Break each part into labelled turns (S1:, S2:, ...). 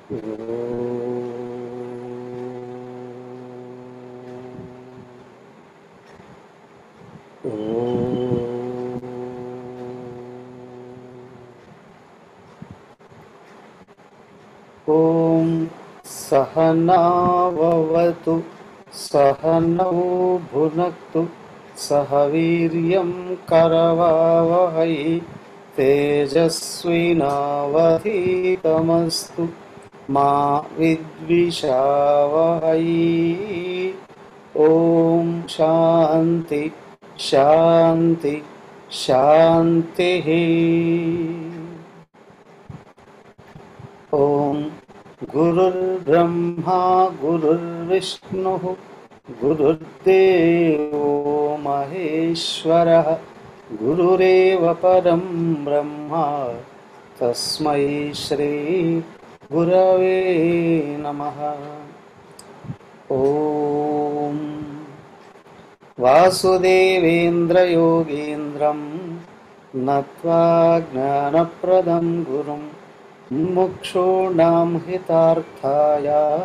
S1: ॐ सहनाववतु सहनौ भुनक्तु सह वीर्यं करवावहै तेजस्विनावधीतमस्तु मा विद्विषावहै ॐ शान्ति शान्ति शान्तिः ॐ गुरुर्ब्रह्मा गुरुर्विष्णुः गुरुर्देवो महेश्वरः गुरुरेव परं ब्रह्मा तस्मै श्रीगुरवे नमः ॐ वासुदेवेन्द्रयोगीन्द्रं नत्वा ज्ञानप्रदं गुरुं मुक्षूणां हितार्थाय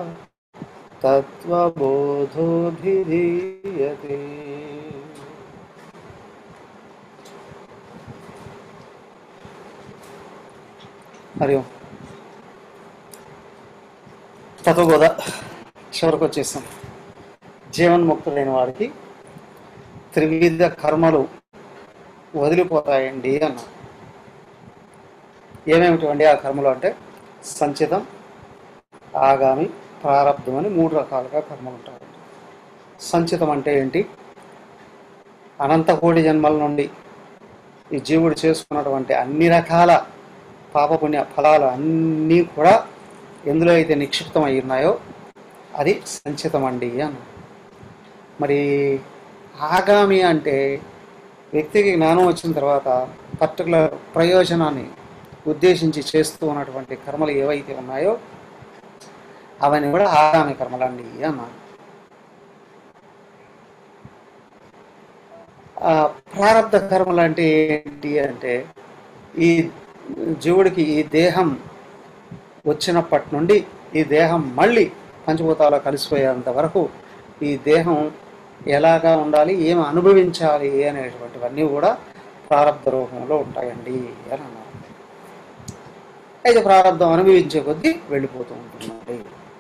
S1: तत्त्वबोधोऽभिधीयते హరి ఓం తత్వబోధ చివరికి వచ్చేసాం జీవన్ముక్తులైన వారికి త్రివిధ కర్మలు వదిలిపోతాయండి అన్న ఏమేమిటండి ఆ కర్మలు అంటే సంచితం ఆగామి ప్రారంధం అని మూడు రకాలుగా కర్మలు ఉంటాయి సంచితం అంటే ఏంటి అనంత కోటి జన్మల నుండి ఈ జీవుడు చేసుకున్నటువంటి అన్ని రకాల పాపపుణ్య ఫలాలు అన్నీ కూడా ఎందులో అయితే నిక్షిప్తం అయి ఉన్నాయో అది సంచితం అండి అన్న మరి ఆగామి అంటే వ్యక్తికి జ్ఞానం వచ్చిన తర్వాత పర్టికులర్ ప్రయోజనాన్ని ఉద్దేశించి చేస్తూ ఉన్నటువంటి కర్మలు ఏవైతే ఉన్నాయో అవన్నీ కూడా ఆగామి కర్మలండి అన్నాను ఆ, ప్రారంధ కర్మలు అంటే ఏంటి అంటే ఈ జీవుడికి ఈ దేహం వచ్చినప్పటి నుండి ఈ దేహం మళ్ళీ పంచభూతాలు కలిసిపోయేంత వరకు ఈ దేహం ఎలాగా ఉండాలి ఏమి అనుభవించాలి అనేటువంటివన్నీ కూడా ప్రారంభ రూపంలో ఉంటాయండి అని అన్నారు అయితే ప్రారంభం అనుభవించే కొద్దీ వెళ్ళిపోతూ ఉంటున్నది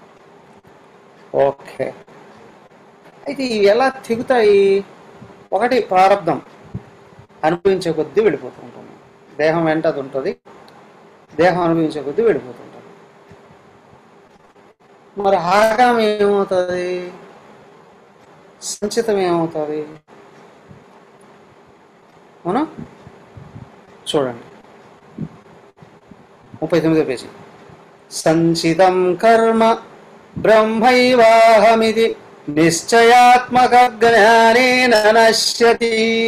S1: ఓకే అయితే ఇవి ఎలా తెగుతాయి ఒకటి ప్రారంధం అనుభవించే కొద్దీ వెళ్ళిపోతూ ఉంటుంది దేహం వెంట అది ఉంటుంది దేహం అనుభవించే కొద్దీ వెళ్ళిపోతుంటుంది మరి ఆగామి ఏమవుతుంది సంచితం ఏమవుతుంది అవునా చూడండి ముప్పై తొమ్మిదో పేజీ సంచితం కర్మ బ్రహ్మైవాహమిది నిశ్చయాత్మక జ్ఞానేన నశ్యతి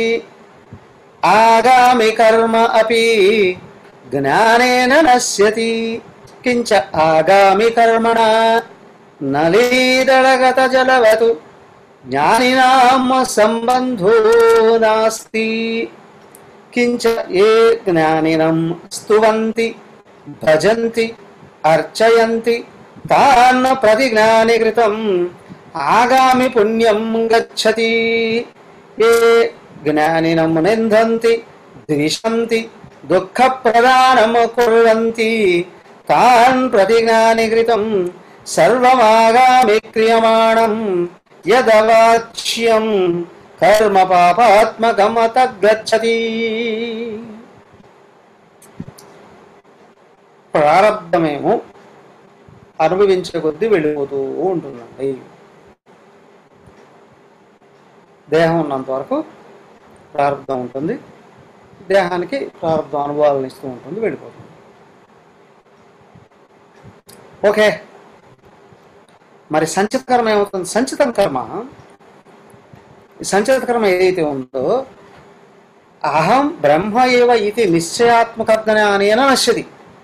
S1: ఆగామి కర్మ అపి జ్ఞానేన నశ్యతి కించ ఆగామి కర్మణ నలీదళగత జలవతు జ్ఞానినాం సంబంధో నాస్తి కించ ఏ జ్ఞానినం స్తువంతి భజంతి అర్చయంతి తాన్న ప్రతిజ్ఞాని కృతం ఆగామి పుణ్యం గచ్చతి ఏ జ్ఞానినం నిందంతి ద్విషంతి దుఃఖ ప్రదానం కుర్వంతి తాన్ ప్రతిజ్ఞాని కృతం సర్వమాగామి క్రియమాణం యదవాచ్యం కర్మ పాపాత్మకమత గచ్చతి ప్రారంధమేమో అనుభవించే కొద్దీ వెళ్ళిపోతూ ఉంటుందండి దేహం ఉన్నంత వరకు ప్రారంధం ఉంటుంది దేహానికి ప్రారంభం అనుభవాలను ఇస్తూ ఉంటుంది వెళ్ళిపోతుంది ఓకే మరి సంచిత కర్మ ఏమవుతుంది సంచితం కర్మ ఈ సంచిత కర్మ ఏదైతే ఉందో అహం బ్రహ్మ ఏవ ఇది నిశ్చయాత్మక జ్ఞానేన నశ్యతి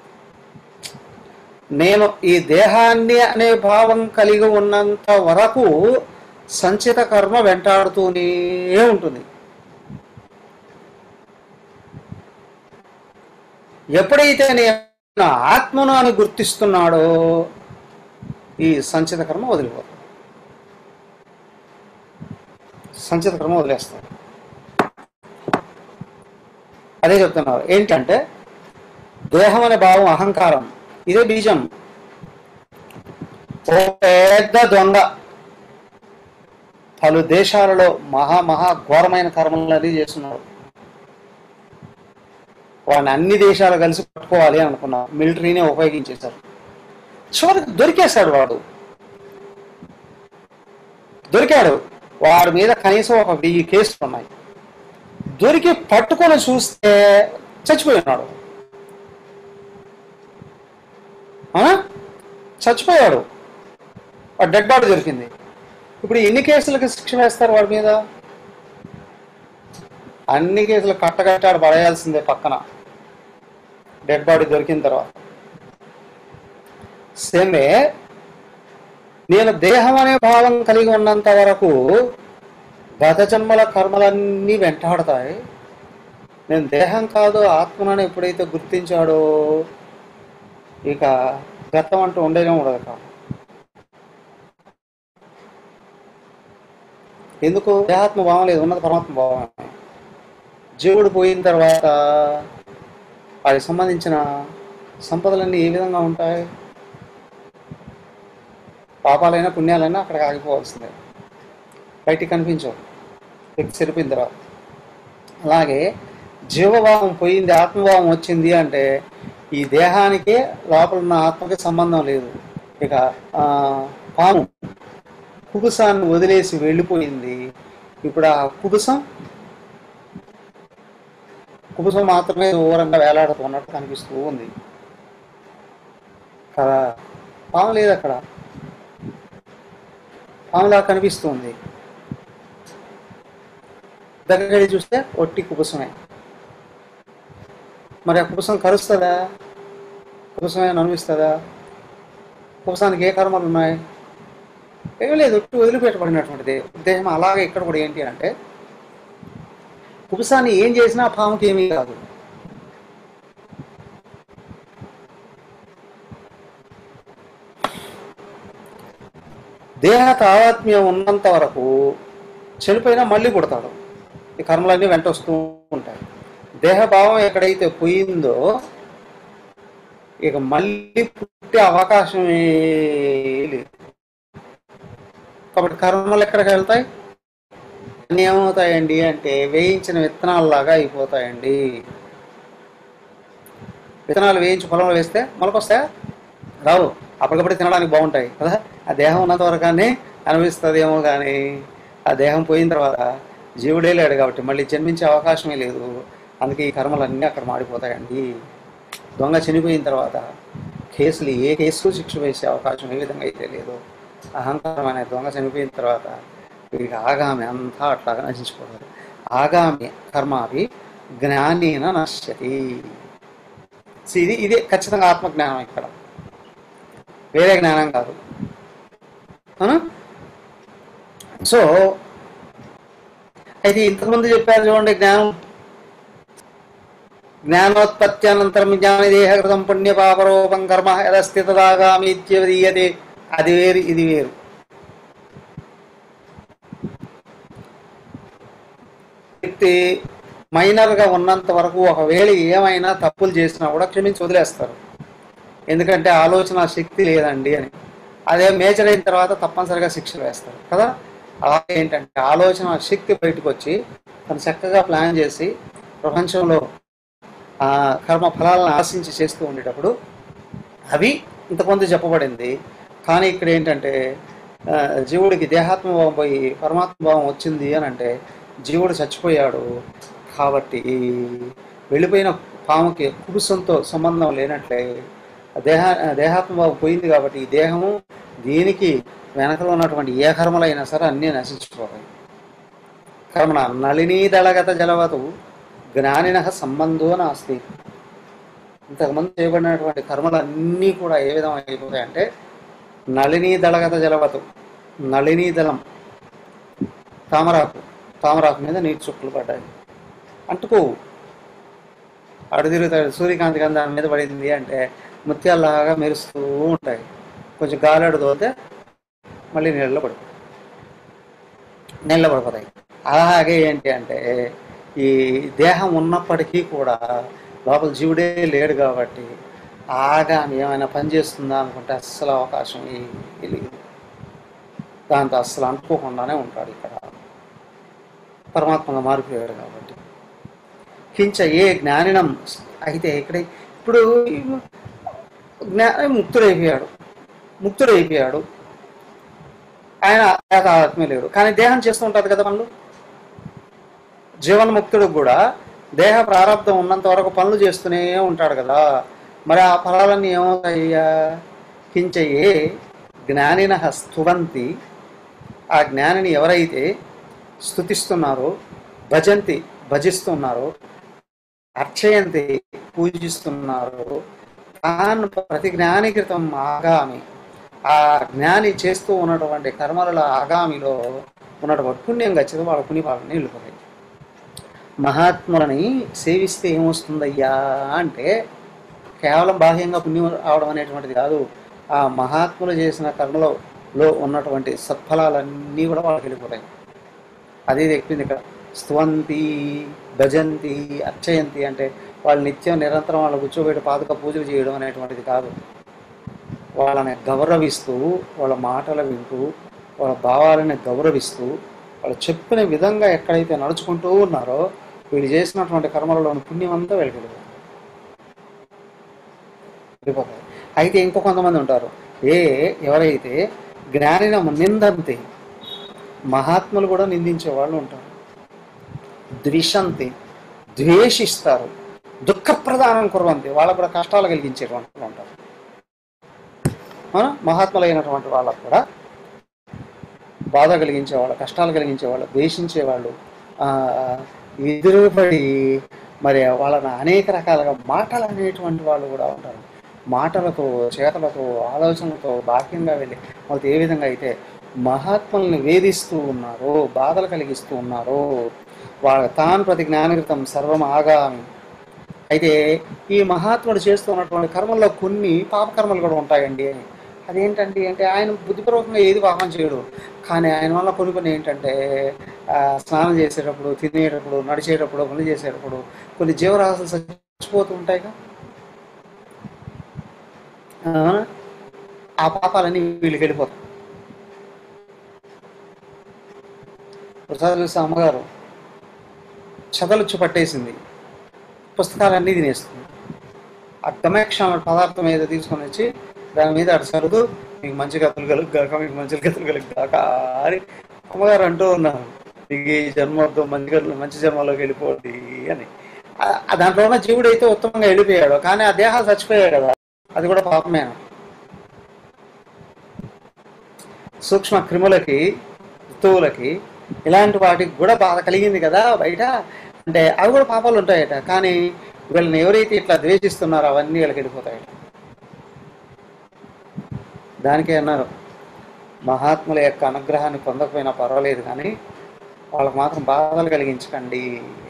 S1: నేను ఈ దేహాన్ని అనే భావం కలిగి ఉన్నంత వరకు సంచిత కర్మ వెంటాడుతూనే ఉంటుంది ఎప్పుడైతే నేను ఆత్మను అని గుర్తిస్తున్నాడో ఈ సంచిత కర్మ వదిలిపోతుంది సంచిత కర్మ వదిలేస్తారు అదే చెప్తున్నారు ఏంటంటే దేహం అనే భావం అహంకారం ఇదే బీజం ఓ పెద్ద దొంగ పలు దేశాలలో మహా మహా ఘోరమైన కర్మలని చేస్తున్నారు వాడిని అన్ని దేశాలు కలిసి పట్టుకోవాలి అని అనుకున్నాం మిలిటరీనే ఉపయోగించేశారు చివరికి దొరికేశాడు వాడు దొరికాడు వాడి మీద కనీసం ఒక వెయ్యి కేసులు ఉన్నాయి దొరికి పట్టుకొని చూస్తే చచ్చిపోయి ఉన్నాడు అవునా చచ్చిపోయాడు ఆ డెడ్ బాడీ దొరికింది ఇప్పుడు ఎన్ని కేసులకి శిక్ష వేస్తారు వాడి మీద అన్ని కేసులు కట్టగట్టాడు పడేయాల్సిందే పక్కన డెడ్ బాడీ దొరికిన తర్వాత సేమే నేను దేహం అనే భావం కలిగి ఉన్నంత వరకు గత జన్మల కర్మలన్నీ వెంటాడతాయి నేను దేహం కాదు ఆత్మనని ఎప్పుడైతే గుర్తించాడో ఇక గతం అంటూ ఉండేనే ఉండదు కాదు ఎందుకు దేహాత్మ భావం లేదు ఉన్నది పరమాత్మ భావం జీవుడు పోయిన తర్వాత వాటికి సంబంధించిన సంపదలన్నీ ఏ విధంగా ఉంటాయి పాపాలైనా పుణ్యాలైనా అక్కడికి ఆగిపోవాల్సిందే బయటికి కనిపించవు వ్యక్తి చెరిపోయిన తర్వాత అలాగే జీవభావం పోయింది ఆత్మభావం వచ్చింది అంటే ఈ దేహానికే లోపల ఉన్న ఆత్మకి సంబంధం లేదు ఇక ఆ, పాము కుబుసాన్ని వదిలేసి వెళ్ళిపోయింది ఇప్పుడు ఆ కుబుసం కుబుసం మాత్రమే దూరంగా వేలాడుతున్నట్టు కనిపిస్తూ ఉంది కదా పాము లేదు అక్కడ పాములా కనిపిస్తుంది దగ్గరికి వెళ్ళి చూస్తే ఒట్టి కుబుసమే మరి ఆ కుబుసం కరుస్తుందా కుబుసమే అనిపిస్తుందా కుబుసానికి ఏ కర్మలు ఉన్నాయి ఏమీ లేదు ఒట్టి వదిలిపెట్టబడినటువంటిది దేహం అలాగే ఇక్కడ కూడా ఏంటి అంటే కుబుసాన్ని ఏం చేసినా ఆ పాముకి ఏమీ కాదు దేహ తాదాత్మ్యం ఉన్నంత వరకు చనిపోయినా మళ్ళీ పుడతాడు ఈ కర్మలన్నీ వెంట వస్తూ ఉంటాయి దేహభావం ఎక్కడైతే పోయిందో ఇక మళ్ళీ పుట్టే అవకాశమే లేదు కాబట్టి కర్మలు ఎక్కడికి వెళ్తాయి అన్నీ ఏమవుతాయండి అంటే వేయించిన విత్తనాలలాగా అయిపోతాయండి విత్తనాలు వేయించి పొలంలో వేస్తే మొలకొస్తాయా రావు అప్పటికప్పుడు తినడానికి బాగుంటాయి కదా ఆ దేహం ఉన్నంత వరకు కానీ అనిపిస్తుందేమో కానీ ఆ దేహం పోయిన తర్వాత జీవుడే లేడు కాబట్టి మళ్ళీ జన్మించే అవకాశమే లేదు అందుకే ఈ కర్మలన్నీ అక్కడ మాడిపోతాయండి దొంగ చనిపోయిన తర్వాత కేసులు ఏ కేసు శిక్ష వేసే అవకాశం ఏ విధంగా అయితే లేదు అహంకారం అనే దొంగ చనిపోయిన తర్వాత వీడికి ఆగామి అంతా అట్లాగా నశించిపోతారు ఆగామి కర్మావి జ్ఞానేన నశ్యతి సో ఇది ఇదే ఖచ్చితంగా ఆత్మజ్ఞానం ఇక్కడ వేరే జ్ఞానం కాదు అవునా సో అయితే ఇంతకుముందు చెప్పారు చూడండి జ్ఞానం జ్ఞానోత్పత్తి అనంతరం జ్ఞాన దేహకృతం పుణ్య పాపరూపం కర్మ యదస్థితదాగామి ఇత్యవదీయతే అది వేరు ఇది వేరు వ్యక్తి మైనర్గా ఉన్నంత వరకు ఒకవేళ ఏమైనా తప్పులు చేసినా కూడా క్షమించి వదిలేస్తారు ఎందుకంటే ఆలోచన శక్తి లేదండి అని అదే మేజర్ అయిన తర్వాత తప్పనిసరిగా శిక్ష వేస్తారు కదా అలాగే ఏంటంటే ఆలోచన శక్తి బయటకు వచ్చి తను చక్కగా ప్లాన్ చేసి ప్రపంచంలో ఆ కర్మ ఫలాలను ఆశించి చేస్తూ ఉండేటప్పుడు అవి ఇంతకుముందు చెప్పబడింది కానీ ఇక్కడ ఏంటంటే ఆ, జీవుడికి దేహాత్మ భావం పోయి పరమాత్మ భావం వచ్చింది అని అంటే జీవుడు చచ్చిపోయాడు కాబట్టి ఈ వెళ్ళిపోయిన పాముకి కుబుసంతో సంబంధం లేనట్లే దేహ దేహాత్మ భావం పోయింది కాబట్టి ఈ దేహము దీనికి వెనకలో ఉన్నటువంటి ఏ కర్మలైనా సరే అన్నీ నశించిపోతాయి కర్మణ నళినీ దళగత జలవతు జ్ఞానిన సంబంధో నాస్తి ఇంతకుముందు చేయబడినటువంటి కర్మలన్నీ కూడా ఏ విధంగా అయిపోతాయంటే నళినీ దళగత జలవతు నళినీ దళం తామరాకు తామరాకు మీద నీటి చుక్కలు పడ్డాయి అంటుకోవు అడు తిరుగుతాడు సూర్యకాంతి కానీ దాని మీద పడింది అంటే ముత్యాల్లాగా మెరుస్తూ ఉంటాయి కొంచెం గాలాడు తోతే మళ్ళీ నీళ్ళలో పడిపోతాయి నీళ్ళలో పడిపోతాయి అలాగే ఏంటి అంటే ఈ దేహం ఉన్నప్పటికీ కూడా లోపల జీవుడే లేడు కాబట్టి ఆగామి ఏమైనా పని చేస్తుందా అనుకుంటే అస్సలు అవకాశం ఈ- లేదు దాంతో అస్సలు అనుకోకుండానే ఉంటాడు ఇక్కడ పరమాత్మగా మారిపోయాడు కాబట్టి కించ ఏ జ్ఞానినం అయితే ఇక్కడ ఇప్పుడు ఈ జ్ఞాని ముక్తుడైపోయాడు ముక్తుడైపోయాడు ఆయన ఆత్మ లేడు కానీ దేహం చేస్తూ ఉంటుంది కదా పనులు జీవన్ముక్తుడు కూడా దేహ ప్రారంధం ఉన్నంత వరకు పనులు చేస్తూనే ఉంటాడు కదా మరి ఆ ఫలాలన్నీ ఏమవుతాయ్యా కించయే జ్ఞానిన స్తువంతి ఆ జ్ఞానిని ఎవరైతే స్తుతిస్తున్నారో భజంతి భజిస్తున్నారో అర్చయంతి పూజిస్తున్నారో తాను ప్రతి జ్ఞాని క్రితం ఆగామి ఆ జ్ఞాని చేస్తూ ఉన్నటువంటి కర్మల ఆగామిలో ఉన్నటువంటి పుణ్యం గచ్చితే వాళ్ళ పుణ్యపాలన్నీ వెళ్ళిపోతాయి మహాత్ములని సేవిస్తే ఏమొస్తుందయ్యా అంటే కేవలం బాహ్యంగా పుణ్యం రావడం అనేటువంటిది కాదు ఆ మహాత్ములు చేసిన కర్మలో లో ఉన్నటువంటి సత్ఫలాలన్నీ కూడా వాళ్ళకి వెళ్ళిపోతాయి అదే చెప్పింది ఇక్కడ స్తువంతి భజంతి అర్చయంతి అంటే వాళ్ళు నిత్యం నిరంతరం వాళ్ళు కూర్చోబెట్టి పాదుక పూజలు చేయడం అనేటువంటిది కాదు వాళ్ళని గౌరవిస్తూ వాళ్ళ మాటలు వింటూ వాళ్ళ భావాలని గౌరవిస్తూ వాళ్ళు చెప్పిన విధంగా ఎక్కడైతే నడుచుకుంటూ ఉన్నారో వీళ్ళు చేసినటువంటి కర్మలలోని పుణ్యం అంతా వెళ్ళిపోతుంది వెళ్ళిపోతాయి అయితే ఇంకో కొంతమంది ఉంటారు ఏ ఎవరైతే జ్ఞానిన నిందంతి మహాత్ములు కూడా నిందించే వాళ్ళు ఉంటారు ద్విషంతి ద్వేషిస్తారు దుఃఖప్రదానం కురవంతి వాళ్ళకు కూడా కష్టాలు కలిగించేటువంటి వాళ్ళు ఉంటారు అవునా? మహాత్ములైనటువంటి వాళ్ళకు కూడా బాధ కలిగించేవాళ్ళు కష్టాలు కలిగించేవాళ్ళు ద్వేషించేవాళ్ళు ఆ, ఎదురుపడి మరి వాళ్ళని అనేక రకాలుగా మాటలు అనేటువంటి వాళ్ళు కూడా ఉంటారు మాటలతో చేతలతో ఆలోచనలతో బాహ్యంగా వెళ్ళి వాళ్ళతో ఏ విధంగా అయితే మహాత్ముల్ని వేధిస్తూ ఉన్నారో బాధలు కలిగిస్తూ ఉన్నారో వాళ్ళ తాను ప్రతి జ్ఞానకృతం సర్వం ఆగామి అయితే ఈ మహాత్ముడు చేస్తున్నటువంటి కర్మల్లో కొన్ని పాపకర్మలు కూడా ఉంటాయండి అదేంటండి అంటే ఆయన బుద్ధిపూర్వకంగా ఏది పాపం చేయడు కానీ ఆయన వల్ల కొన్ని కొన్ని ఏంటంటే ఆ, స్నానం చేసేటప్పుడు తినేటప్పుడు నడిచేటప్పుడు పనులు చేసేటప్పుడు కొన్ని జీవరాశులు చచ్చిపోతూ ఉంటాయిగా ఆ, ఆ పాపాలన్నీ వీళ్ళకి వెళ్ళిపోతాయి ప్రసాద్ చూస్తే అమ్మగారు చదలుచ్చు పట్టేసింది పుస్తకాలన్నీ తినేస్తుంది ఆ గమేక్షణ పదార్థం ఏదో తీసుకొని వచ్చి దాని మీద అటు సరుదు మీకు మంచి గతులు కలుగుగాక మీకు మంచి గతులు కలుగుగాక అని అమ్మగారు అంటూ ఉన్నారు మీకు ఈ జన్మతో మంచి గతులు మంచి జన్మలోకి వెళ్ళిపోద్ది అని ఆ- ఆ దాంట్లో ఉన్న జీవుడు అయితే ఉత్తమంగా వెళ్ళిపోయాడు కానీ ఆ దేహాలు చచ్చిపోయాడు కదా అది కూడా పాపమేనా సూక్ష్మ క్రిములకి ఋతువులకి ఇలాంటి వాటికి కూడా బాధ కలిగింది కదా బయట అంటే అవి కూడా పాపాలు ఉంటాయట కానీ వీళ్ళని ఎవరైతే ఇట్లా ద్వేషిస్తున్నారో అవన్నీ వీళ్ళకి వెళ్ళిపోతాయట దానికే అన్నారు మహాత్ముల యొక్క అనుగ్రహాన్ని పొందకపోయినా పర్వాలేదు కానీ వాళ్ళకి మాత్రం బాధలు కలిగించకండి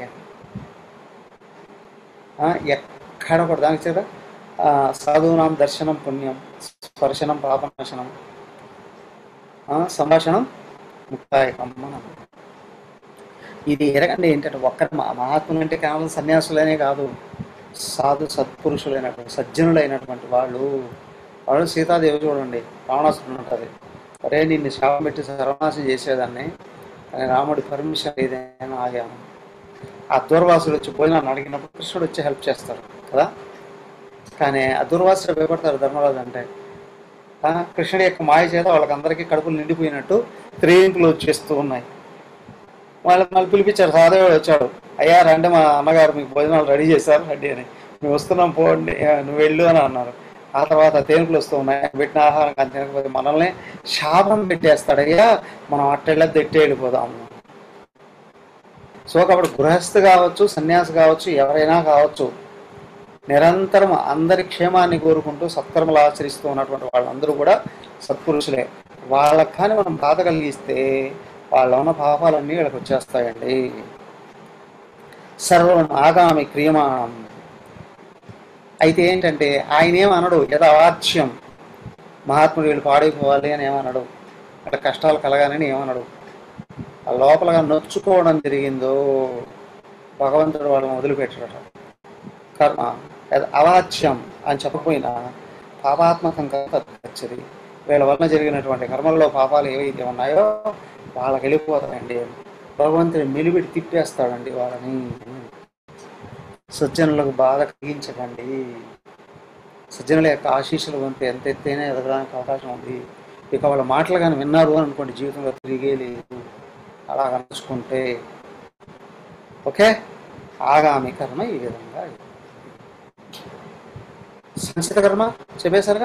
S1: ఆ, ఎక్కడ కూడా దానికి చేత ఆ, సాధువునాం దర్శనం పుణ్యం స్పర్శనం పాపనాశనం ఆ, సంభాషణం ముక్తాయకం మనం ఇది ఎరగండి ఏంటంటే ఒక్కరి మా- మహాత్ములు అంటే కేవలం సన్యాసులనే కాదు సాధు సత్పురుషులైనటువంటి సజ్జనులైనటువంటి వాళ్ళు వాళ్ళు సీతాదేవి చూడండి రావణాసుడు ఉంటుంది అరే నిన్ను శాపం పెట్టి సర్వనాశం చేసేదాన్ని కానీ రాముడి పర్మిషన్ ఏదైనా ఆగాను ఆ దూర్వాసుడు వచ్చి పోయి నన్ను అడిగినప్పుడు కృష్ణుడు వచ్చి హెల్ప్ చేస్తాడు కదా కానీ ఆ దుర్వాసుడు భయపడతాడు ధర్మరాజు అంటే ఆ, కృష్ణుడి యొక్క మాయ చేత వాళ్ళకందరికీ కడుపులు నిండిపోయినట్టు త్రేయింపులు వచ్చేస్తూ ఉన్నాయి వాళ్ళకి మళ్ళీ పిలిపించారు సాదేవుడు వచ్చాడు అయ్యా రండి మా అన్నగారు మీకు భోజనాలు రెడీ చేశారు రండి అని మేము వస్తున్నాం పోండి ఆ, నువ్వు వెళ్ళు అని అన్నారు ఆ తర్వాత తేనుకులు వస్తూ ఉన్నాయి పెట్టిన ఆహారం కానీ తినకపోతే మనల్ని శాపం పెట్టేస్తాడు అయ్యా మనం అట్టెళ్ళద్దు ఎట్టే వెళ్ళిపోదాము సో కాబట్టి గృహస్థు కావచ్చు సన్యాసి కావచ్చు ఎవరైనా కావచ్చు నిరంతరం అందరి క్షేమాన్ని కోరుకుంటూ సత్కర్మలు ఆచరిస్తూ ఉన్నటువంటి వాళ్ళందరూ కూడా సత్పురుషులే వాళ్ళకి కానీ మనం బాధ కలిగిస్తే వాళ్ళ ఉన్న పాపాలన్నీ వీళ్ళకి వచ్చేస్తాయండి సర్వం ఆగామి క్రియమాణం అయితే ఏంటంటే ఆయన ఏమనడు యథావాచ్యం మహాత్ముడు వీళ్ళు పాడైపోవాలి అని ఏమన్నాడు అక్కడ కష్టాలు కలగాలని ఏమన్నాడు ఆ లోపలగా నొచ్చుకోవడం జరిగిందో భగవంతుడు వాళ్ళని వదిలిపెట్టాడు కర్మ అది అవాచ్యం అని చెప్పకపోయినా పాపాత్మకంగా తచ్చది వీళ్ళ వలన జరిగినటువంటి కర్మల్లో పాపాలు ఏవైతే ఉన్నాయో వాళ్ళకి వెళ్ళిపోతాయండి భగవంతుడు మెలిబెట్టి తిప్పేస్తాడండి వాళ్ళని సజ్జనులకు బాధ కలిగించకండి సజ్జనుల యొక్క ఆశీస్సులు పంపి ఎంత ఎత్తైనా ఎదగడానికి అవకాశం ఉంది ఇక వాళ్ళ మాటలు కానీ విన్నారు అని అనుకోండి జీవితంలో తిరిగే లేదు అలా నడుచుకుంటే ఓకే ఆగామి కర్మ ఈ విధంగా సంచిత కర్మ చెప్పేశారుగా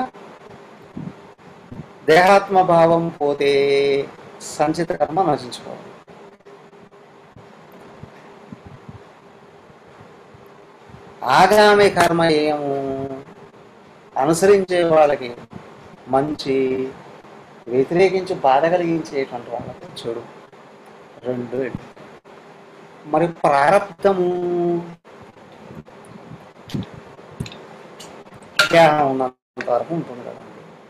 S1: దేహాత్మ భావం పోతే సంచిత కర్మ నశించుకోవాలి ఆగామి కర్మ ఏము అనుసరించే వాళ్ళకి మంచి వ్యతిరేకించి బాధ కలిగించేటువంటి వాళ్ళకి చెడు రెండు మరి ప్రారంధము దేహం ఉన్నంత వరకు ఉంటుంది కదండి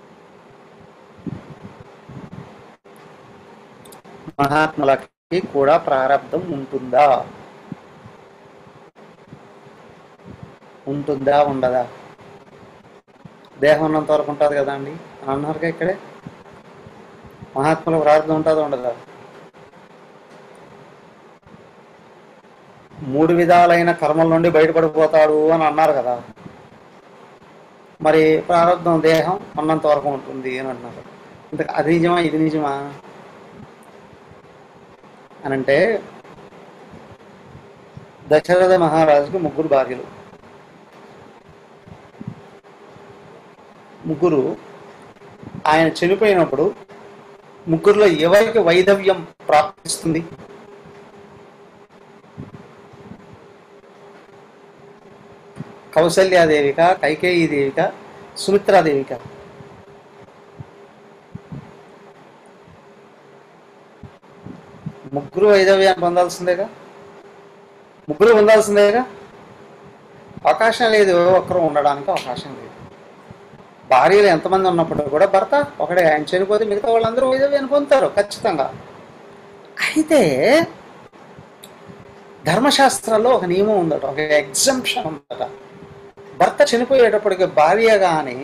S1: మహాత్ములకి కూడా ప్రారంధం ఉంటుందా ఉంటుందా ఉండదా దేహం ఉన్నంత వరకు ఉంటుంది కదా అండి అని అన్నారుగా ఇక్కడే మహాత్ముల ప్రార్థన ఉంటుందా ఉండదా మూడు విధాలైన కర్మల నుండి బయటపడిపోతాడు అని అన్నారు కదా మరి ప్రారంభం దేహం ఉన్నంత వరకు ఉంటుంది అని అన్నారు ఇంత అది నిజమా ఇది నిజమా అని అంటే దశరథ మహారాజుకి ముగ్గురు భార్యలు ముగ్గురు ఆయన చనిపోయినప్పుడు ముగ్గురులో ఎవరికి వైధవ్యం ప్రాప్తిస్తుంది కౌసల్యాదేవిక కైకేయీదేవిక సుమిత్రాదేవిక ముగ్గురు వైధవ్యాన్ని పొందాల్సిందేగా ముగ్గురు పొందాల్సిందేగా అవకాశం లేదు ఒక్కరు ఉండడానికి అవకాశం లేదు భార్యలు ఎంతమంది ఉన్నప్పుడు కూడా భర్త ఒకడే ఆయన చనిపోతే మిగతా వాళ్ళందరూ వైధవ్యాన్ని పొందుతారు ఖచ్చితంగా అయితే ధర్మశాస్త్రాల్లో ఒక నియమం ఉందట ఒక ఎగ్జంప్షన్ ఉందట భర్త చనిపోయేటప్పటికి భార్య కానీ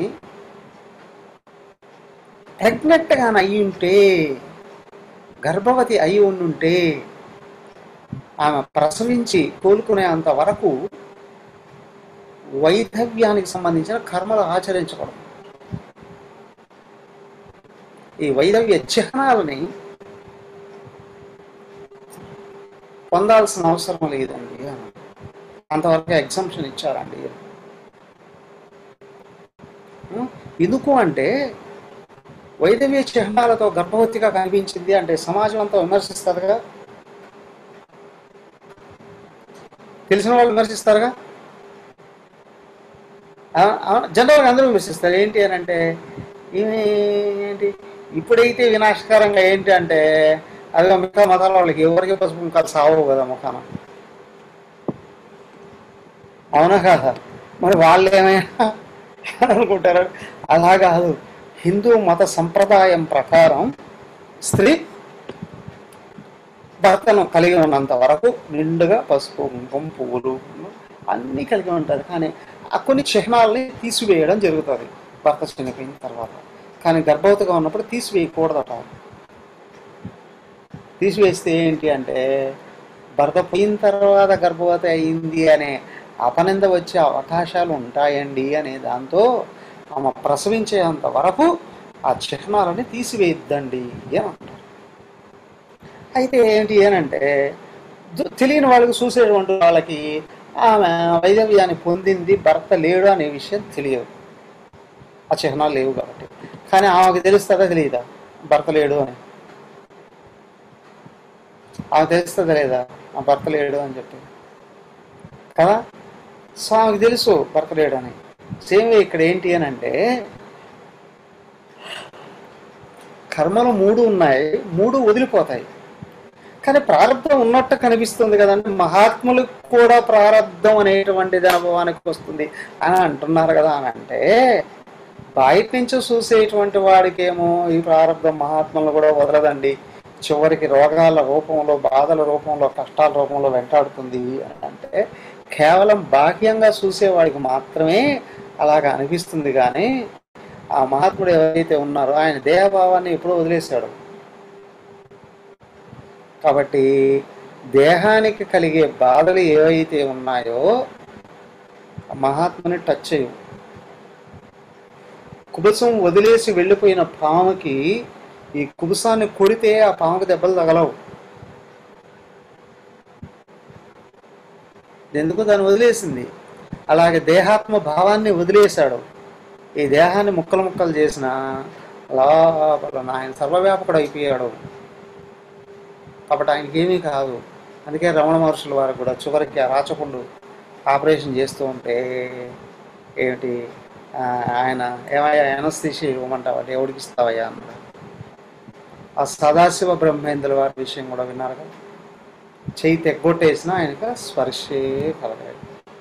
S1: ప్రెగ్నెంట్ కానీ అయి ఉంటే గర్భవతి అయి ఉండుంటే ఆమె ప్రసవించి కోలుకునేంత వరకు వైధవ్యానికి సంబంధించిన కర్మలు ఆచరించకూడదు ఈ వైధవ్య చిహ్నాలని పొందాల్సిన అవసరం లేదండి అని. అంతవరకు ఎగ్జంప్షన్ ఇచ్చారండి ఉం? ఎందుకు అంటే వైదవ్య చిహ్నాలతో గర్భవతిగా కనిపించింది అంటే సమాజం అంతా విమర్శిస్తారుగా తెలిసిన వాళ్ళు విమర్శిస్తారుగా ఆ- ఆ- జనరల్గా అందరూ విమర్శిస్తారు ఏంటి అని అంటే ఈమె ఏంటి ఇప్పుడైతే వినాశకరంగా ఏంటి అంటే అదిగా మిగతా మతాల వాళ్ళకి ఎవరికి పసుపు కుంకాలు సావవు కదా ముఖాన అవునా కాదా మరి వాళ్ళు ఏమైనా అనుకుంటారు అలా కాదు హిందూ మత సంప్రదాయం ప్రకారం స్త్రీ భర్తను కలిగి ఉన్నంత వరకు నిండుగా పసుపు కుంకుమ పువ్వులు అన్నీ కలిగి ఉంటారు కానీ ఆ కొన్ని చిహ్నాలని తీసివేయడం జరుగుతుంది భర్త చనిపోయిన తర్వాత కానీ గర్భవతిగా ఉన్నప్పుడు తీసివేయకూడదట తీసివేస్తే ఏంటి అంటే భర్త పోయిన తర్వాత గర్భవతి అయింది అనే అపనింద వచ్చే అవకాశాలు ఉంటాయండి అనే దాంతో ఆమె ప్రసవించేంత వరకు ఆ చిహ్నాలని తీసివేయద్దండి అని అంటారు అయితే ఏంటి అనంటే దు- తెలియని వాళ్ళకి చూసేటువంటి వాళ్ళకి ఆమె వైదవ్యాన్ని పొందింది భర్త లేడు అనే విషయం తెలియదు ఆ చిహ్నాలు లేవు కాబట్టి కానీ ఆమెకు తెలుస్తుందా తెలియదా భర్త లేడు అని ఆమె తెలుస్తుందా లేదా ఆ భర్త లేడు అని చెప్పి కదా సో ఆమెకు తెలుసు భర్త లేడు అని సేమ్ వే ఇక్కడ ఏంటి అని అంటే కర్మలు మూడు ఉన్నాయి మూడు వదిలిపోతాయి కానీ ప్రారంధం ఉన్నట్టు కనిపిస్తుంది కదండి మహాత్ములకు కూడా ప్రారంధం అనేటువంటిది అనుభవానికి వస్తుంది అని అంటున్నారు కదా అని అంటే బయట నుంచి చూసేటువంటి వాడికేమో ఈ ప్రారంభం మహాత్మలు కూడా వదలదండి చివరికి రోగాల రూపంలో బాధల రూపంలో కష్టాల రూపంలో వెంటాడుతుంది అని అంటే కేవలం బాహ్యంగా చూసేవాడికి మాత్రమే అలాగ అనిపిస్తుంది కానీ ఆ మహాత్ముడు ఎవరైతే ఉన్నారో ఆయన దేహభావాన్ని ఎప్పుడో వదిలేశాడు కాబట్టి దేహానికి కలిగే బాధలు ఏవైతే ఉన్నాయో ఆ మహాత్ముని టచ్ చేయవు కుబుసం వదిలేసి వెళ్ళిపోయిన పాముకి ఈ కుబుసాన్ని కొడితే ఆ పాముకి దెబ్బలు తగలవు ఎందుకు దాన్ని వదిలేసింది అలాగే దేహాత్మ భావాన్ని వదిలేశాడు ఈ దేహాన్ని ముక్కలు ముక్కలు చేసిన లోపల ఆయన సర్వవ్యాపకుడు అయిపోయాడు కాబట్టి ఆయనకి ఏమీ కాదు అందుకే రమణ మహర్షుల వారు కూడా చివరికి ఆ రాచకుండు ఆపరేషన్ చేస్తూ ఉంటే ఏమిటి ఆ, ఆయన ఏమయ్యా ఎనస్థిషి ఇవ్వమంటావా దేవుడికి ఇస్తావయ్యా అన్నారు ఆ సదాశివ బ్రహ్మేంద్రుల వారి విషయం కూడా విన్నారు కదా చెయ్యి తెగ్గొట్టేసిన ఆయనకు స్పర్శే కలగలేదు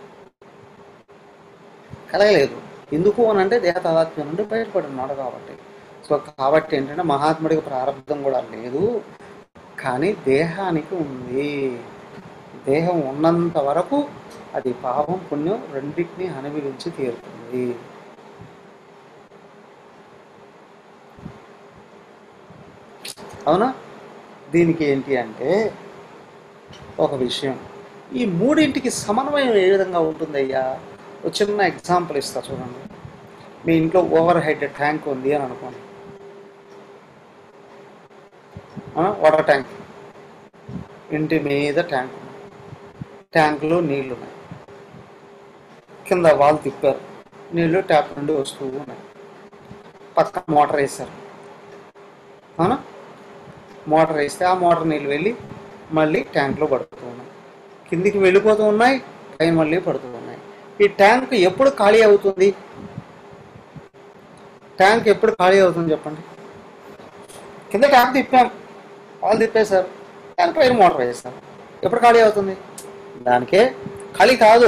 S1: కలగలేదు ఎందుకు అని అంటే దేహ తాదాత్మ్యం నుండి బయటపడి ఉన్నాడు కాబట్టి సో కాబట్టి ఏంటంటే మహాత్ముడికి ప్రారంభం కూడా లేదు కానీ దేహానికి ఉంది దేహం ఉన్నంత వరకు అది పాపం పుణ్యం రెండింటిని అనుభవించి తీరుతుంది అవునా దీనికి ఏంటి అంటే ఒక విషయం ఈ మూడింటికి సమన్వయం ఏ విధంగా ఉంటుందయ్యా ఒక చిన్న ఎగ్జాంపుల్ ఇస్తా చూడండి మీ ఇంట్లో ఓవర్ హెడ్ ట్యాంక్ ఉంది అని అనుకోండి వాటర్ ట్యాంక్ ఇంటి మీద ట్యాంక్ ఉంది ట్యాంకులో నీళ్లు ఉన్నాయి కింద వాల్ తిప్పారు నీళ్లు ట్యాప్ నుండి వస్తూ ఉన్నాయి పక్కన మోటార్ వేశారు అవునా మోటార్ వేస్తే ఆ మోటార్ నీళ్ళు వెళ్ళి మళ్ళీ ట్యాంక్లో పడుతూ ఉన్నాయి కిందికి వెళ్ళిపోతూ ఉన్నాయి పైన మళ్ళీ పడుతూ ఉన్నాయి ఈ ట్యాంక్ ఎప్పుడు ఖాళీ అవుతుంది ట్యాంక్ ఎప్పుడు ఖాళీ అవుతుంది చెప్పండి కింద ట్యాంక్ తిప్పాం వాళ్ళు తిప్పేశారు దాని పైన మోటార్ వేస్తారు ఎప్పుడు ఖాళీ అవుతుంది దానికే ఖాళీ కాదు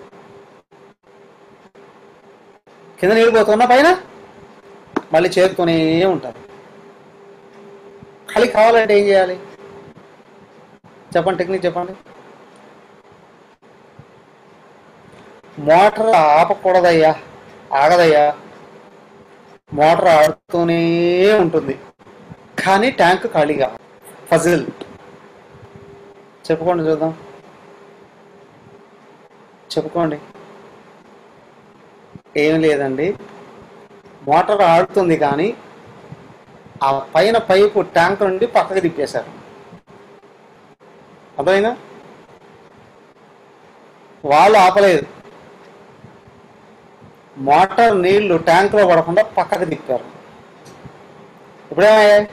S1: కింద నీళ్ళు పోతున్నా పైన మళ్ళీ చేరుతూనే ఉంటారు ఖాళీ కావాలంటే ఏం చేయాలి చెప్పండి టెక్నిక్ చెప్పండి మోటార్ ఆపకూడదయ్యా ఆగదయ్యా మోటార్ ఆడుతూనే ఉంటుంది కానీ ట్యాంక్ ఖాళీగా ఫజిల్ చెప్పుకోండి చూద్దాం చెప్పుకోండి ఏం లేదండి మోటార్ ఆడుతుంది కానీ ఆ పైన పైపు ట్యాంక్ నుండి పక్కకి తిప్పేశారు అర్థమైనా వాళ్ళు ఆపలేదు మోటార్ నీళ్లు ట్యాంకులో పడకుండా పక్కకి తిప్పారు ఇప్పుడేమయ్యాయి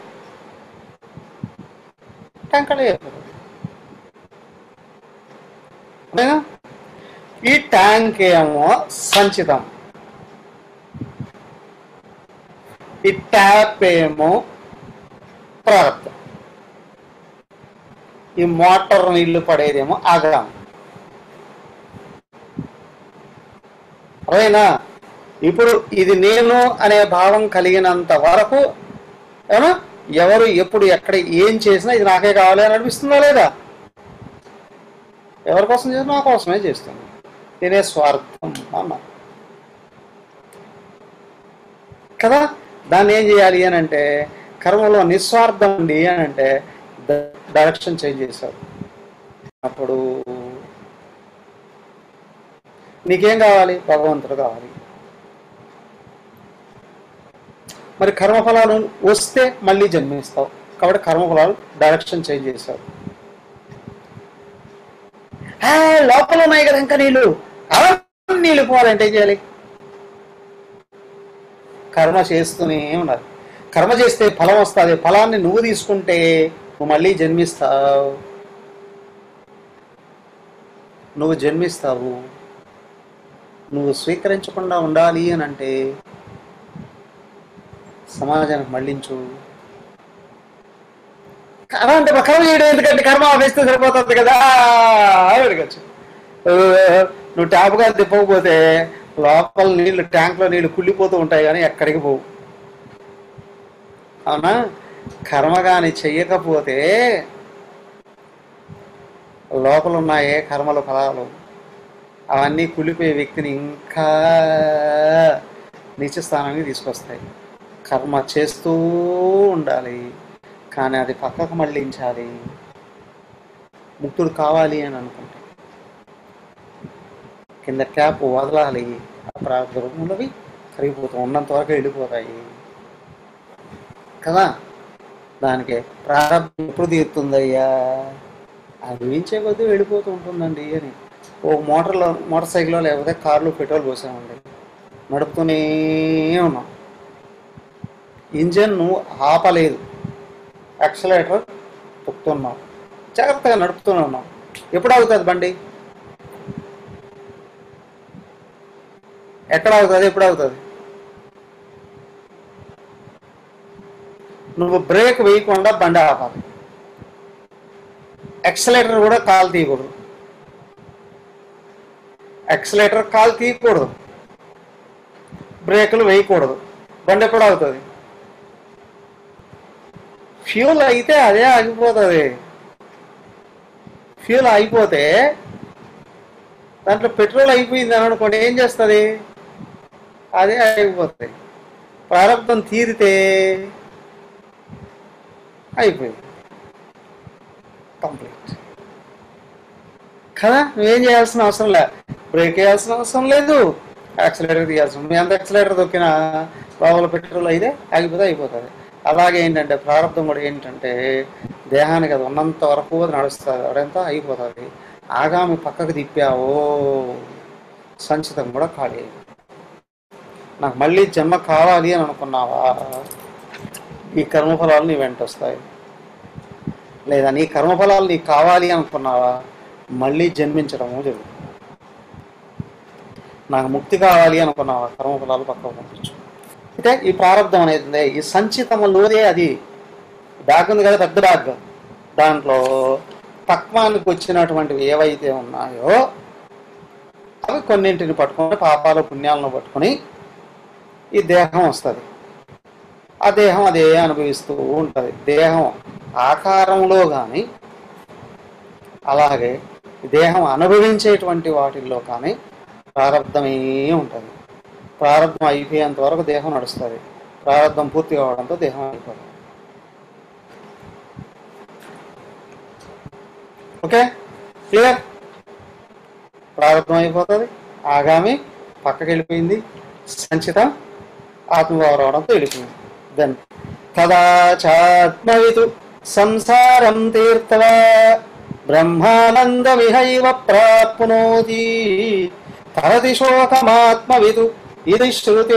S1: ట్యాంక్ ఖాళీ అయిపోతుంది అర్థమైనా ఈ ట్యాంక్ ఏమో సంచితం ఈ ట్యాప్ ఏమో ప్రారంభం ఈ మోటార్ నీళ్లు పడేదేమో ఆగ్రహం అదేనా ఇప్పుడు ఇది నేను అనే భావం కలిగినంత వరకు ఏమో ఎవరు ఎప్పుడు ఎక్కడ ఏం చేసినా ఇది నాకే కావాలి అని అనిపిస్తుందా లేదా ఎవరి కోసం చేసినా నా కోసమే చేస్తుంది నేనే స్వార్థం అన్నా కదా దాన్ని ఏం చేయాలి అని అంటే కర్మలో నిస్వార్థం ఉండి అని అంటే డైరెక్షన్ చేంజ్ చేశారు అప్పుడు నీకేం కావాలి భగవంతుడు కావాలి మరి కర్మఫలాలు వస్తే మళ్ళీ జన్మిస్తావు కాబట్టి కర్మఫలాలు డైరెక్షన్ చేంజ్ చేశారు "ఆ, లోపల ఉన్నాయి కదా ఇంకా నీళ్ళు అవన్నీ నీళ్ళు పోవాలంటే ఏం చేయాలి కర్మ చేస్తూనే ఉండాలి కర్మ చేస్తే ఫలం వస్తుంది ఫలాన్ని నువ్వు తీసుకుంటే నువ్వు మళ్ళీ జన్మిస్తావు నువ్వు జన్మిస్తావు నువ్వు స్వీకరించకుండా ఉండాలి అని అంటే సమాజానికి మళ్ళించు కర్మ అంటే మా కర్మ చేయడం ఎందుకంటే కర్మ ఆపేస్తే సరిపోతుంది కదా అని అడగచ్చు ఓ, నువ్వు ట్యాప్ గారు తిప్పకపోతే లోపల నీళ్లు ట్యాంక్లో నీళ్లు కుళ్ళిపోతూ ఉంటాయి కానీ ఎక్కడికి పోవు అవునా కర్మ కానీ చెయ్యకపోతే లోపల ఉన్నాయే కర్మల ఫలాలు అవన్నీ కులిపోయే వ్యక్తిని ఇంకా నీచ స్థానానికి తీసుకొస్తాయి కర్మ చేస్తూ ఉండాలి కానీ అది పక్కకు మళ్ళించాలి ముక్తుడు కావాలి అని అనుకుంటే కింద ట్యాప్ వదలాలి అప్రాధులవి కరిగిపోతూ ఉన్నంత వరకు వెళ్ళిపోతాయి కదా దానికి ప్రారంభం ఎప్పుడు తీరుతుందయ్యా అనుభవించే కొద్దీ వెళ్ళిపోతూ ఉంటుందండి అని ఓ మోటార్లో మోటార్ సైకిల్లో లేకపోతే కార్లో పెట్రోల్ పోసామండి నడుపుతూనే ఉన్నాం ఇంజన్ ఆపలేదు యాక్సలేటర్ తొక్కుతున్నాం జాగ్రత్తగా నడుపుతూనే ఉన్నాం ఎప్పుడు ఆగుతుంది బండి ఎక్కడ ఆగుతుంది ఎప్పుడు ఆగుతుంది నువ్వు బ్రేక్ వేయకుండా బండి ఆపాలి ఎక్సలేటర్ కూడా కాలు తీయకూడదు ఎక్సలేటర్ కాలు తీయకూడదు బ్రేకులు వేయకూడదు బండి ఎప్పుడు ఆగుతుంది ఫ్యూల్ అయితే అదే ఆగిపోతుంది ఫ్యూల్ అయిపోతే దాంట్లో పెట్రోల్ అయిపోయింది అని అనుకోండి ఏం చేస్తుంది అదే అయిపోతుంది ప్రారంభం తీరితే అయిపోయింది కంప్లీట్ కదా నువ్వేం చేయాల్సిన అవసరం లే బ్రేక్ వేయాల్సిన అవసరం లేదు యాక్సిలేటర్ తీయాల్సిన నువ్వు ఎంత యాక్సిలేటర్ దొక్కినా లోపల పెట్రోల్ అయితే ఆగిపోతే అయిపోతుంది అలాగే ఏంటంటే ప్రారంభం కూడా ఏంటంటే దేహానికి అది ఉన్నంత వరకు అది నడుస్తుంది అదంత అయిపోతుంది ఆగామి పక్కకు తిప్పావో సంచితం కూడా ఖాళీ అయింది నాకు మళ్ళీ జన్మ కావాలి అని అనుకున్నావా ఈ కర్మఫలాలు నీ వెంట వస్తాయి లేదా నీ కర్మఫలాలు నీకు కావాలి అనుకున్నావా మళ్ళీ జన్మించడము జరుగుతుంది నాకు ముక్తి కావాలి అనుకున్నావా కర్మఫలాలు పక్కకు పంపించు అయితే ఈ ప్రారంధం అనేది ఉంది, ఈ సంచితములోదే అది బ్యాగ్ ఉంది కదా పెద్ద బ్యాగ్ దాంట్లో పక్వానికి వచ్చినటువంటివి ఏవైతే ఉన్నాయో అవి కొన్నింటిని పట్టుకొని పాపాలు పుణ్యాలను పట్టుకొని ఈ దేహం వస్తుంది ఆ దేహం అదే అనుభవిస్తూ ఉంటుంది దేహం ఆకారంలో కానీ అలాగే దేహం అనుభవించేటువంటి వాటిల్లో కానీ ప్రారంధమే ఉంటుంది ప్రారంధం అయిపోయేంత వరకు దేహం నడుస్తుంది ప్రారంధం పూర్తి కావడంతో దేహం అయిపోతుంది ఓకే క్లియర్ ప్రారంభం అయిపోతుంది ఆగామి పక్కకి వెళ్ళిపోయింది సంచితం ఆత్మగౌరవడంతో వెళ్ళిపోయింది దెన్ తదాచాత్మవితు సంసారం తీర్థవా బ్రహ్మానందమిహైవ ప్రాప్నోతి తరతి శోకమాత్మవితు ఇది శృతే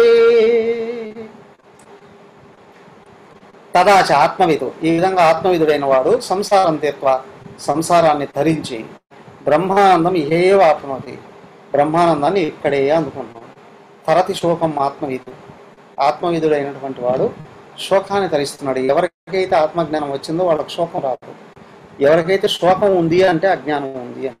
S1: తదాచ ఆత్మవిధు ఈ విధంగా ఆత్మవిధుడైన వాడు సంసారం తీర్వ సంసారాన్ని ధరించి బ్రహ్మానందం ఇహేవ ఆత్మతి బ్రహ్మానందాన్ని ఇక్కడే అందుకుంటున్నాడు తరతి శోకం ఆత్మవిధు ఆత్మవిధుడైనటువంటి వాడు శోకాన్ని తరిస్తున్నాడు ఎవరికైతే ఆత్మజ్ఞానం వచ్చిందో వాళ్ళకి శోకం రాదు ఎవరికైతే శోకం ఉంది అంటే అజ్ఞానం ఉంది అని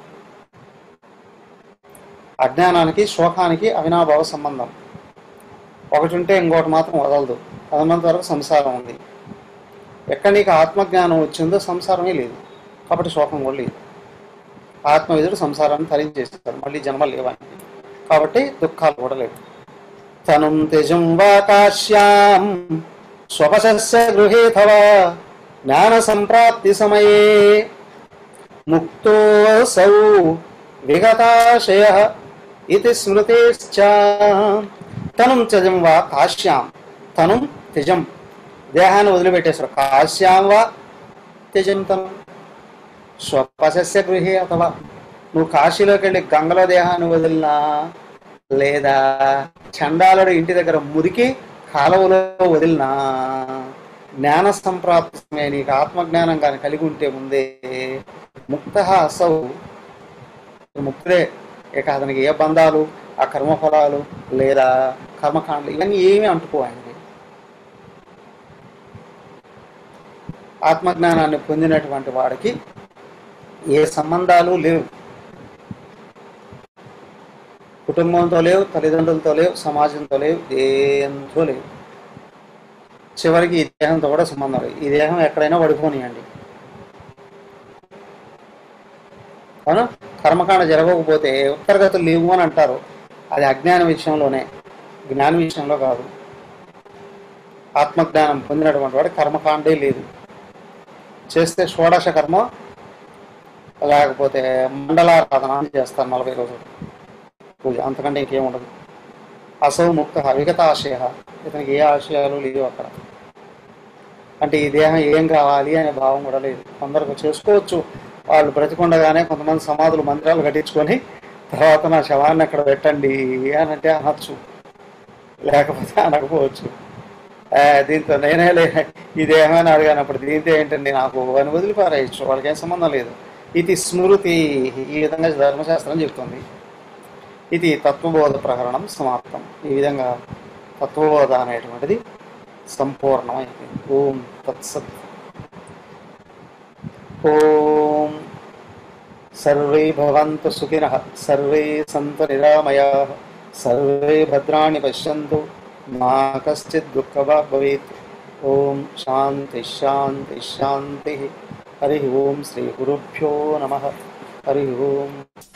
S1: అజ్ఞానానికి శోకానికి అవినాభావ సంబంధం ఒకటి ఉంటే ఇంకోటి మాత్రం వదలదు అదనంత వరకు సంసారం ఉంది ఎక్కడ నీకు ఆత్మజ్ఞానం వచ్చిందో సంసారమే లేదు కాబట్టి శోకం కూడా లేదు ఆత్మవిధుడు సంసారాన్ని తరించేస్తాడు మళ్ళీ జన్మ లేవని కాబట్టి దుఃఖాలు కూడా లేవు తను త్యజం వాకాశ్యాం స్వపశస్య గృహేథవా జ్ఞాన సంప్రాప్తి సమయే ముక్తోసౌ విగతాశయ ఇది స్మృతిశ్చ తనం త్యజం వా కాశ్యాం తనం త్యజం దేహాన్ని వదిలిపెట్టేశారు కాశ్యాం వా త్యజం తనం స్వపశస్య గృహే అథవా నువ్వు కాశీలోకి వెళ్ళి గంగలో దేహాన్ని వదిలినా లేదా చండాలుడు ఇంటి దగ్గర మురికి కాలువలో వదిలినా జ్ఞాన సంప్రాప్తి సమయం నీకు ఆత్మజ్ఞానం కానీ కలిగి ఉంటే ముందే ముక్త అసౌ ముక్తుడే ఇక అతనికి ఏ బంధాలు ఆ కర్మఫలాలు లేదా కర్మకాండలు ఇవన్నీ ఏమీ అంటుకో ఆయనకి ఆత్మజ్ఞానాన్ని పొందినటువంటి వాడికి ఏ సంబంధాలు లేవు కుటుంబంతో లేవు తల్లిదండ్రులతో లేవు సమాజంతో లేవు దేంతో లేవు చివరికి ఈ దేహంతో కూడా సంబంధం లేదు ఈ దేహం ఎక్కడైనా పడిపోనియండి అవునా కర్మకాండ జరగకపోతే ఉత్తరగతులు లేవు అని అంటారు అది అజ్ఞాన విషయంలోనే జ్ఞాన విషయంలో కాదు ఆత్మజ్ఞానం పొందినటువంటి వాడు కర్మకాండే లేదు చేస్తే షోడశ కర్మ లేకపోతే మండలారాధన అని చేస్తారు నలభై రోజులు పూజ అంతకంటే ఇంకేం ఉండదు అసౌ ముక్త విగత ఆశయ ఇతనికి ఏ ఆశయాలు లేవు అక్కడ అంటే ఈ దేహం ఏం కావాలి అనే భావం కూడా లేదు కొందరికి చేసుకోవచ్చు వాళ్ళు బ్రతికుండగానే కొంతమంది సమాధులు మందిరాలు కట్టించుకొని తర్వాత నా శవాన్ని అక్కడ పెట్టండి అని అంటే అనొచ్చు లేకపోతే అనకపోవచ్చు ఆ, దీంతో నేనే లే ఈ దేహాన్ని అడిగానప్పుడు దీంతో ఏంటండి నాకు అని వదిలిపారేయచ్చు వాళ్ళకి ఏం సంబంధం లేదు ఇది స్మృతి ఈ విధంగా ధర్మశాస్త్రం చెప్తుంది ఇది తత్వబోధ ప్రకరణం సమాప్తం ఈ విధంగా తత్వబోధ అనేటువంటిది సంపూర్ణమైంది ఓం తత్సత్ ఓం సర్వే భవంతు సుఖినః సర్వే సంతు నిరామయాః సర్వే భద్రాణి పశ్యంతు మా కశ్చిత్ దుఃఖభాగ్ భవేత్ ఓం శాంతి శాంతి శాంతి హరి ఓం శ్రీ గురుభ్యో నమ హరి ఓం